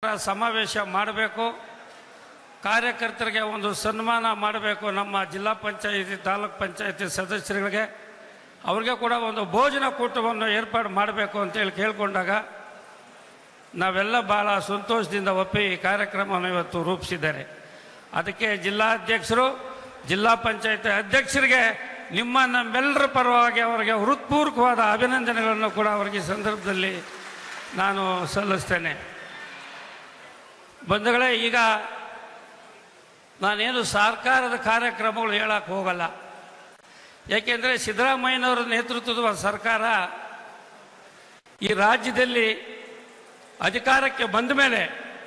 ಸಮಾವೇಶ ಮಾಡಬೇಕು ಕಾರ್ಯಕರ್ತರಿಗೆ ಒಂದು ಸನ್ಮಾನ ಮಾಡಬೇಕು ನಮ್ಮ ಜಿಲ್ಲಾ ಪಂಚಾಯಿತಿ ತಾಲೂಕ್ ಪಂಚಾಯಿತಿ ಸದಸ್ಯರುಗಳಿಗೆ ಅವ್ರಿಗೆ ಕೂಡ ಒಂದು ಭೋಜನ ಕೂಟವನ್ನು ಏರ್ಪಾಡು ಮಾಡಬೇಕು ಅಂತೇಳಿ ಕೇಳಿಕೊಂಡಾಗ ನಾವೆಲ್ಲ ಭಾಳ ಸಂತೋಷದಿಂದ ಒಪ್ಪಿ ಈ ಕಾರ್ಯಕ್ರಮವನ್ನು ಇವತ್ತು ರೂಪಿಸಿದ್ದಾರೆ ಅದಕ್ಕೆ ಜಿಲ್ಲಾಧ್ಯಕ್ಷರು ಜಿಲ್ಲಾ ಪಂಚಾಯತಿ ಅಧ್ಯಕ್ಷರಿಗೆ ನಿಮ್ಮ ನಮ್ಮೆಲ್ಲರ ಪರವಾಗಿ ಅವರಿಗೆ ಹೃತ್ಪೂರ್ವಕವಾದ ಅಭಿನಂದನೆಗಳನ್ನು ಕೂಡ ಅವರಿಗೆ ಈ ಸಂದರ್ಭದಲ್ಲಿ ನಾನು ಸಲ್ಲಿಸ್ತೇನೆ ಬಂಧುಗಳೇ ಈಗ ನಾನೇನು ಸರ್ಕಾರದ ಕಾರ್ಯಕ್ರಮಗಳು ಹೇಳಕ್ಕೆ ಹೋಗಲ್ಲ ಯಾಕೆಂದರೆ ಸಿದ್ದರಾಮಯ್ಯನವರ ನೇತೃತ್ವದ ಸರ್ಕಾರ ಈ ರಾಜ್ಯದಲ್ಲಿ ಅಧಿಕಾರಕ್ಕೆ ಬಂದ ಮೇಲೆ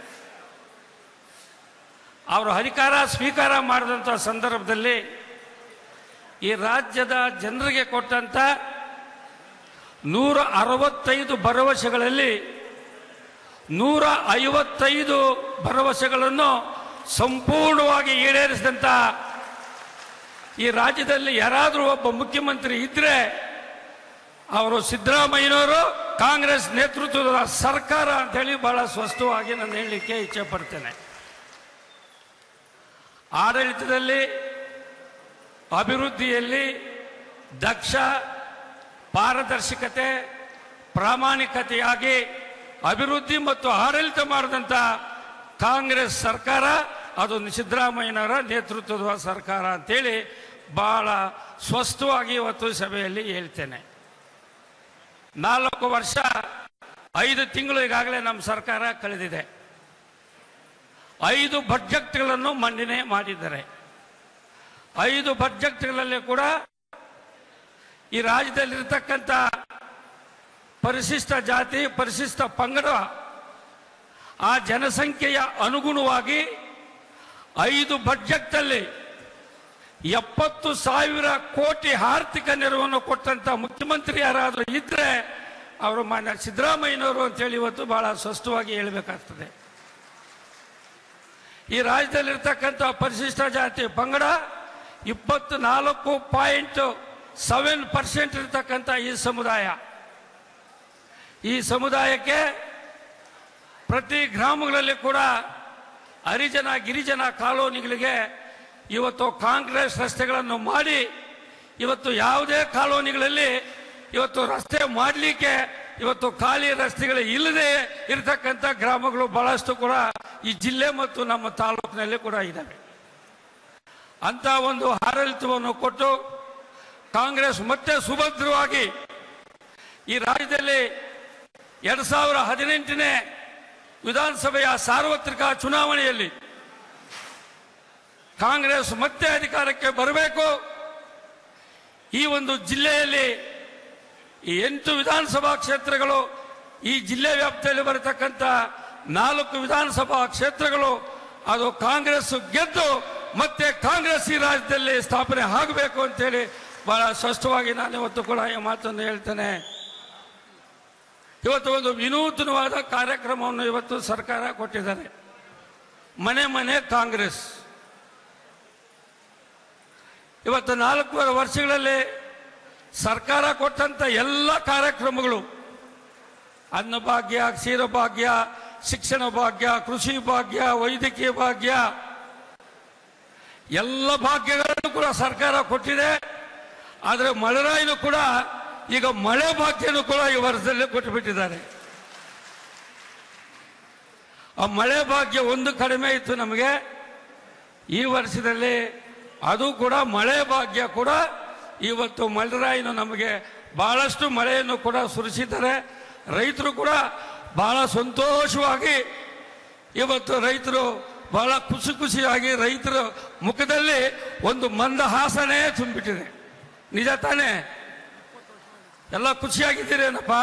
ಅವರು ಅಧಿಕಾರ ಸ್ವೀಕಾರ ಮಾಡಿದಂಥ ಸಂದರ್ಭದಲ್ಲಿ ಈ ರಾಜ್ಯದ ಜನರಿಗೆ ಕೊಟ್ಟಂಥ ನೂರ ಅರವತ್ತೈದು ಭರವಸೆಗಳಲ್ಲಿ ನೂರ ಐವತ್ತೈದು ಭರವಸೆಗಳನ್ನು ಸಂಪೂರ್ಣವಾಗಿ ಈಡೇರಿಸಿದಂಥ ಈ ರಾಜ್ಯದಲ್ಲಿ ಯಾರಾದರೂ ಒಬ್ಬ ಮುಖ್ಯಮಂತ್ರಿ ಇದ್ರೆ ಅವರು ಸಿದ್ದರಾಮಯ್ಯನವರು ಕಾಂಗ್ರೆಸ್ ನೇತೃತ್ವದ ಸರ್ಕಾರ ಅಂತೇಳಿ ಬಹಳ ಸ್ಪಷ್ಟವಾಗಿ ನಾನು ಹೇಳಲಿಕ್ಕೆ ಇಚ್ಛೆ ಪಡ್ತೇನೆ ಆಡಳಿತದಲ್ಲಿ ಅಭಿವೃದ್ಧಿಯಲ್ಲಿ ದಕ್ಷ ಪಾರದರ್ಶಕತೆ ಪ್ರಾಮಾಣಿಕತೆಯಾಗಿ ಅಭಿವೃದ್ಧಿ ಮತ್ತು ಆಡಳಿತ ಮಾಡಿದಂಥ ಕಾಂಗ್ರೆಸ್ ಸರ್ಕಾರ ಅದು ಸಿದ್ದರಾಮಯ್ಯನವರ ನೇತೃತ್ವದ ಸರ್ಕಾರ ಅಂತೇಳಿ ಬಹಳ ಸ್ಪಷ್ಟವಾಗಿ ಇವತ್ತು ಸಭೆಯಲ್ಲಿ ಹೇಳ್ತೇನೆ ನಾಲ್ಕು ವರ್ಷ ಐದು ತಿಂಗಳು ಈಗಾಗಲೇ ನಮ್ಮ ಸರ್ಕಾರ ಕಳೆದಿದೆ ಐದು ಬಡ್ಜೆಟ್ಗಳನ್ನು ಮಂಡನೆ ಮಾಡಿದ್ದಾರೆ ಐದು ಬಡ್ಜೆಟ್ಗಳಲ್ಲಿ ಕೂಡ ಈ ರಾಜ್ಯದಲ್ಲಿರ್ತಕ್ಕಂಥ ಪರಿಶಿಷ್ಟ ಜಾತಿ ಪರಿಶಿಷ್ಟ ಪಂಗಡ ಆ ಜನಸಂಖ್ಯೆಯ ಅನುಗುಣವಾಗಿ ಐದು ಬಡ್ಜೆಟ್ನಲ್ಲಿ ಎಪ್ಪತ್ತು ಸಾವಿರ ಕೋಟಿ ಆರ್ಥಿಕ ನೆರವನ್ನು ಕೊಟ್ಟಂತ ಮುಖ್ಯಮಂತ್ರಿ ಯಾರಾದರೂ ಇದ್ರೆ ಅವರು ಮಾನ್ಯ ಸಿದ್ದರಾಮಯ್ಯನವರು ಅಂತೇಳಿ ಇವತ್ತು ಬಹಳ ಸ್ಪಷ್ಟವಾಗಿ ಹೇಳಬೇಕಾಗ್ತದೆ ಈ ರಾಜ್ಯದಲ್ಲಿರ್ತಕ್ಕಂಥ ಪರಿಶಿಷ್ಟ ಜಾತಿ ಪಂಗಡ ಇಪ್ಪತ್ತು ನಾಲ್ಕು ಪಾಯಿಂಟ್ ಸೆವೆನ್ ಪರ್ಸೆಂಟ್ ಇರ್ತಕ್ಕಂಥ ಈ ಸಮುದಾಯ ಈ ಸಮುದಾಯಕ್ಕೆ ಪ್ರತಿ ಗ್ರಾಮಗಳಲ್ಲಿ ಕೂಡ ಹರಿಜನ ಗಿರಿಜನ ಕಾಲೋನಿಗಳಿಗೆ ಇವತ್ತು ಕಾಂಗ್ರೆಸ್ ರಸ್ತೆಗಳನ್ನು ಮಾಡಿ ಇವತ್ತು ಯಾವುದೇ ಕಾಲೋನಿಗಳಲ್ಲಿ ಇವತ್ತು ರಸ್ತೆ ಮಾಡಲಿಕ್ಕೆ ಇವತ್ತು ಖಾಲಿ ರಸ್ತೆಗಳು ಇಲ್ಲದೆ ಇರತಕ್ಕಂಥ ಗ್ರಾಮಗಳು ಬಹಳಷ್ಟು ಕೂಡ ಈ ಜಿಲ್ಲೆ ಮತ್ತು ನಮ್ಮ ತಾಲೂಕಿನಲ್ಲಿ ಕೂಡ ಇದ್ದಾವೆ ಅಂತ ಒಂದು ಆಡಳಿತವನ್ನು ಕೊಟ್ಟು ಕಾಂಗ್ರೆಸ್ ಮತ್ತೆ ಸುಭದ್ರವಾಗಿ ಈ ರಾಜ್ಯದಲ್ಲಿ ಎರಡ್ ಸಾವಿರ ಹದಿನೆಂಟನೇ ವಿಧಾನಸಭೆಯ ಸಾರ್ವತ್ರಿಕ ಚುನಾವಣೆಯಲ್ಲಿ ಕಾಂಗ್ರೆಸ್ ಮತ್ತೆ ಅಧಿಕಾರಕ್ಕೆ ಬರಬೇಕು ಈ ಒಂದು ಜಿಲ್ಲೆಯಲ್ಲಿ ಈ ಎಂಟು ವಿಧಾನಸಭಾ ಕ್ಷೇತ್ರಗಳು ಈ ಜಿಲ್ಲೆ ವ್ಯಾಪ್ತಿಯಲ್ಲಿ ಬರತಕ್ಕಂಥ ನಾಲ್ಕು ವಿಧಾನಸಭಾ ಕ್ಷೇತ್ರಗಳು ಅದು ಕಾಂಗ್ರೆಸ್ ಗೆದ್ದು ಮತ್ತೆ ಕಾಂಗ್ರೆಸ್ ಈ ರಾಜ್ಯದಲ್ಲಿ ಸ್ಥಾಪನೆ ಆಗಬೇಕು ಅಂತೇಳಿ ಬಹಳ ಸ್ಪಷ್ಟವಾಗಿ ನಾನು ಇವತ್ತು ಕೂಡ ಈ ಮಾತನ್ನು ಹೇಳ್ತೇನೆ ಇವತ್ತು ಒಂದು ವಿನೂತನವಾದ ಕಾರ್ಯಕ್ರಮವನ್ನು ಇವತ್ತು ಸರ್ಕಾರ ಕೊಟ್ಟಿದ್ದಾರೆ ಮನೆ ಮನೆ ಕಾಂಗ್ರೆಸ್ ಇವತ್ತು ನಾಲ್ಕೂವರೆ ವರ್ಷಗಳಲ್ಲಿ ಸರ್ಕಾರ ಕೊಟ್ಟಂತ ಎಲ್ಲ ಕಾರ್ಯಕ್ರಮಗಳು ಅನ್ನಭಾಗ್ಯ ಕ್ಷೀರಭಾಗ್ಯ ಶಿಕ್ಷಣ ಭಾಗ್ಯ ಕೃಷಿ ಭಾಗ್ಯ ವೈದ್ಯಕೀಯ ಭಾಗ್ಯ ಎಲ್ಲ ಭಾಗ್ಯಗಳನ್ನು ಕೂಡ ಸರ್ಕಾರ ಕೊಟ್ಟಿದೆ ಆದರೆ ಮಳೆರಾಯಿನೂ ಕೂಡ ಈಗ ಮಳೆ ಭಾಗ್ಯನೂ ಕೂಡ ಈ ವರ್ಷದಲ್ಲಿ ಕೊಟ್ಟುಬಿಟ್ಟಿದ್ದಾರೆ ಆ ಮಳೆ ಭಾಗ್ಯ ಒಂದು ಕಡಿಮೆ ಇತ್ತು ನಮಗೆ ಈ ವರ್ಷದಲ್ಲಿ ಅದು ಕೂಡ ಮಳೆ ಭಾಗ್ಯ ಕೂಡ ಇವತ್ತು ಮಳೆರಾಯಿನು ನಮಗೆ ಬಹಳಷ್ಟು ಮಳೆಯನ್ನು ಕೂಡ ಸುರಿಸಿದ್ದಾರೆ ರೈತರು ಕೂಡ ಬಹಳ ಸಂತೋಷವಾಗಿ ಇವತ್ತು ರೈತರು ಬಹಳ ಖುಷಿ ಖುಷಿಯಾಗಿ ರೈತರ ಮುಖದಲ್ಲಿ ಒಂದು ಮಂದಹಾಸನೆ ತುಂಬಿಟ್ಟಿದೆ ನಿಜ ತಾನೇ ಎಲ್ಲ ಖುಷಿಯಾಗಿದ್ದೀರೇನಪ್ಪ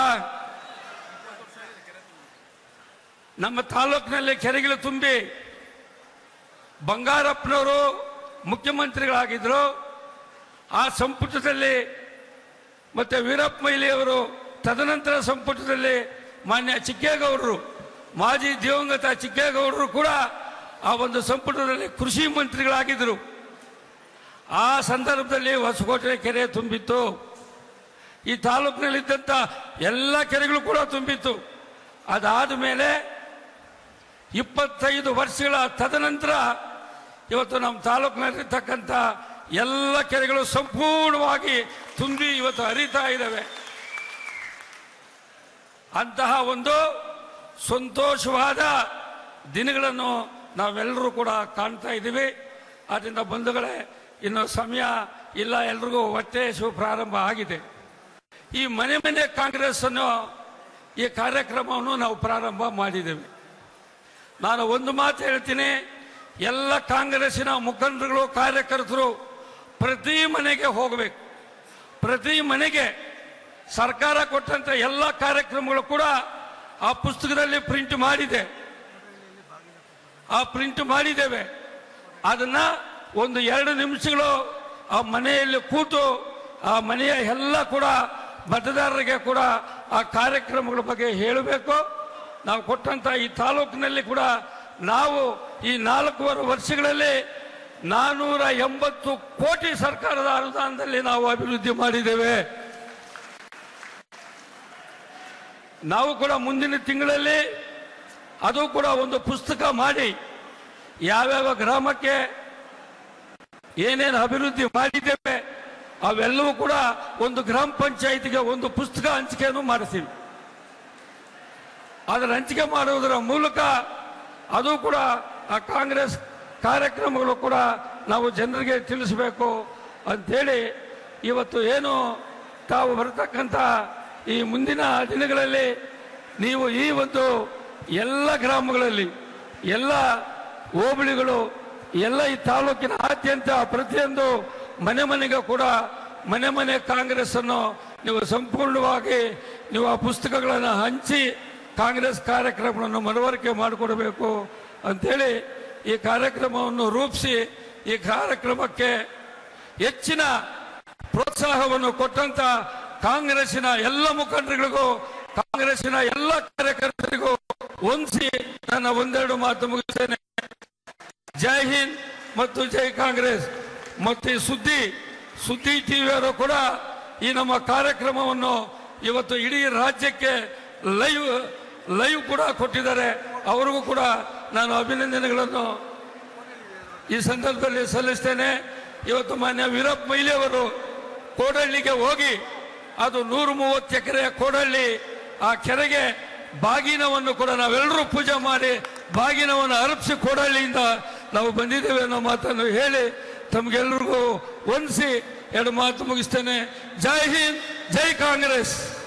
ನಮ್ಮ ತಾಲೂಕಿನಲ್ಲಿ ಕೆರೆಗಳು ತುಂಬಿ ಬಂಗಾರಪ್ಪನವರು ಮುಖ್ಯಮಂತ್ರಿಗಳಾಗಿದ್ರು ಆ ಸಂಪುಟದಲ್ಲಿ ಮತ್ತೆ ವೀರಪ್ಪ ಮೊಯ್ಲಿಯವರು ತದನಂತರ ಸಂಪುಟದಲ್ಲಿ ಮಾನ್ಯ ಚಿಕ್ಕೇಗೌಡರು ಮಾಜಿ ದಿವಂಗತ ಚಿಕ್ಕೇಗೌಡರು ಕೂಡ ಆ ಒಂದು ಸಂಪುಟದಲ್ಲಿ ಕೃಷಿ ಮಂತ್ರಿಗಳಾಗಿದ್ದರು ಆ ಸಂದರ್ಭದಲ್ಲಿ ಹೊಸಕೋಟೆ ಕೆರೆ ತುಂಬಿತ್ತು ಈ ತಾಲೂಕಿನಲ್ಲಿದ್ದಂಥ ಎಲ್ಲ ಕೆರೆಗಳು ಕೂಡ ತುಂಬಿತ್ತು ಅದಾದ ಮೇಲೆ ಇಪ್ಪತ್ತೈದು ವರ್ಷಗಳ ತದನಂತರ ಇವತ್ತು ನಮ್ಮ ತಾಲೂಕಿನಲ್ಲಿರ್ತಕ್ಕಂಥ ಎಲ್ಲ ಕೆರೆಗಳು ಸಂಪೂರ್ಣವಾಗಿ ತುಂಬಿ ಇವತ್ತು ಹರಿತಾ ಇದ್ದಾವೆ ಅಂತಹ ಒಂದು ಸಂತೋಷವಾದ ದಿನಗಳನ್ನು ನಾವೆಲ್ಲರೂ ಕೂಡ ಕಾಣ್ತಾ ಇದ್ದೀವಿ ಆದ್ದರಿಂದ ಬಂಧುಗಳೇ ಇನ್ನು ಸಮಯ ಇಲ್ಲ ಎಲ್ರಿಗೂ ಹೊಟ್ಟೆ ಶು ಪ್ರಾರಂಭ ಆಗಿದೆ ಈ ಮನೆ ಮನೆ ಕಾಂಗ್ರೆಸ್ ಅನ್ನು ಈ ಕಾರ್ಯಕ್ರಮವನ್ನು ನಾವು ಪ್ರಾರಂಭ ಮಾಡಿದ್ದೇವೆ ನಾನು ಒಂದು ಮಾತು ಹೇಳ್ತೀನಿ ಎಲ್ಲ ಕಾಂಗ್ರೆಸ್ಸಿನ ಮುಖಂಡರುಗಳು ಕಾರ್ಯಕರ್ತರು ಪ್ರತಿ ಮನೆಗೆ ಹೋಗಬೇಕು ಪ್ರತಿ ಮನೆಗೆ ಸರ್ಕಾರ ಕೊಟ್ಟಂತ ಎಲ್ಲ ಕಾರ್ಯಕ್ರಮಗಳು ಕೂಡ ಆ ಪುಸ್ತಕದಲ್ಲಿ ಪ್ರಿಂಟ್ ಮಾಡಿದೆ ಆ ಪ್ರಿಂಟ್ ಮಾಡಿದ್ದೇವೆ ಅದನ್ನ ಒಂದು ಎರಡು ನಿಮಿಷಗಳು ಆ ಮನೆಯಲ್ಲಿ ಕೂತು ಆ ಮನೆಯ ಎಲ್ಲ ಕೂಡ ಮತದಾರರಿಗೆ ಕೂಡ ಆ ಕಾರ್ಯಕ್ರಮಗಳ ಬಗ್ಗೆ ಹೇಳಬೇಕು ನಾವು ಕೊಟ್ಟಂತ ಈ ತಾಲೂಕಿನಲ್ಲಿ ಕೂಡ ನಾವು ಈ ನಾಲ್ಕೂವರೆ ವರ್ಷಗಳಲ್ಲಿ ನಾನೂರ ಎಂಬತ್ತು ಕೋಟಿ ಸರ್ಕಾರದ ಅನುದಾನದಲ್ಲಿ ನಾವು ಅಭಿವೃದ್ಧಿ ಮಾಡಿದ್ದೇವೆ ನಾವು ಕೂಡ ಮುಂದಿನ ತಿಂಗಳಲ್ಲಿ ಅದು ಕೂಡ ಒಂದು ಪುಸ್ತಕ ಮಾಡಿ ಯಾವ್ಯಾವ ಗ್ರಾಮಕ್ಕೆ ಏನೇನು ಅಭಿವೃದ್ಧಿ ಮಾಡಿದ್ದೇವೆ ಅವೆಲ್ಲವೂ ಕೂಡ ಒಂದು ಗ್ರಾಮ ಪಂಚಾಯಿತಿಗೆ ಒಂದು ಪುಸ್ತಕ ಹಂಚಿಕೆಯನ್ನು ಮಾಡ್ತೀವಿ ಅದರ ಹಂಚಿಕೆ ಮಾಡುವುದರ ಮೂಲಕ ಅದು ಕೂಡ ಆ ಕಾಂಗ್ರೆಸ್ ಕಾರ್ಯಕ್ರಮಗಳು ಕೂಡ ನಾವು ಜನರಿಗೆ ತಿಳಿಸಬೇಕು ಅಂಥೇಳಿ ಇವತ್ತು ಏನು ತಾವು ಬರತಕ್ಕಂಥ ಈ ಮುಂದಿನ ದಿನಗಳಲ್ಲಿ ನೀವು ಈ ಒಂದು ಎಲ್ಲ ಗ್ರಾಮಗಳಲ್ಲಿ ಎಲ್ಲ ಹೋಬಳಿಗಳು ಎಲ್ಲ ಈ ತಾಲೂಕಿನ ಆದ್ಯಂತ ಪ್ರತಿಯೊಂದು ಮನೆ ಮನೆಗೆ ಕೂಡ ಮನೆ ಮನೆ ಕಾಂಗ್ರೆಸ್ ಅನ್ನು ನೀವು ಸಂಪೂರ್ಣವಾಗಿ ನೀವು ಆ ಪುಸ್ತಕಗಳನ್ನು ಹಂಚಿ ಕಾಂಗ್ರೆಸ್ ಕಾರ್ಯಕ್ರಮಗಳನ್ನು ಮನವರಿಕೆ ಮಾಡಿಕೊಡಬೇಕು ಅಂಥೇಳಿ ಈ ಕಾರ್ಯಕ್ರಮವನ್ನು ರೂಪಿಸಿ ಈ ಕಾರ್ಯಕ್ರಮಕ್ಕೆ ಹೆಚ್ಚಿನ ಪ್ರೋತ್ಸಾಹವನ್ನು ಕೊಟ್ಟಂತ ಕಾಂಗ್ರೆಸ್ಸಿನ ಎಲ್ಲ ಮುಖಂಡರುಗಳಿಗೂ ಕಾಂಗ್ರೆಸ್ಸಿನ ಎಲ್ಲ ಕಾರ್ಯಕರ್ತರಿಗೂ ಹೊಂದಿಸಿ ನನ್ನ ಒಂದೆರಡು ಮಾತು ಮುಗಿಸ್ತೇನೆ ಜೈ ಹಿಂದ್ ಮತ್ತು ಜೈ ಕಾಂಗ್ರೆಸ್ ಮತ್ತು ಈ ಸುದ್ದಿ ಸುದ್ದಿ ಟಿವಿಯವರು ಕೂಡ ಈ ನಮ್ಮ ಕಾರ್ಯಕ್ರಮವನ್ನು ಇವತ್ತು ಇಡೀ ರಾಜ್ಯಕ್ಕೆ ಲೈವ್ ಲೈವ್ ಕೂಡ ಕೊಟ್ಟಿದ್ದಾರೆ ಅವರಿಗೂ ಕೂಡ ನಾನು ಅಭಿನಂದನೆಗಳನ್ನು ಈ ಸಂದರ್ಭದಲ್ಲಿ ಸಲ್ಲಿಸ್ತೇನೆ ಇವತ್ತು ಮಾನ್ಯ ವೀರಪ್ಪ ಮೊಯ್ಲಿ ಅವರು ಕೋಡಳ್ಳಿಗೆ ಹೋಗಿ ಅದು ನೂರ ಮೂವತ್ತು ಎಕರೆಯ ಕೋಡಳ್ಳಿ ಆ ಕೆರೆಗೆ ಬಾಗಿನವನ್ನು ಕೂಡ ನಾವೆಲ್ಲರೂ ಪೂಜೆ ಮಾಡಿ ಬಾಗಿನವನ್ನು ಅರ್ಪಿಸಿ ಕೋಡಳ್ಳಿಯಿಂದ ನಾವು ಬಂದಿದ್ದೇವೆ ಅನ್ನೋ ಮಾತನ್ನು ಹೇಳಿ ತಮಗೆಲ್ಲರಿಗೂ ಹೊಂದಿಸಿ ಎರಡು ಮಾತು ಮುಗಿಸ್ತೇನೆ ಜೈ ಹಿಂದ್ ಜೈ ಕಾಂಗ್ರೆಸ್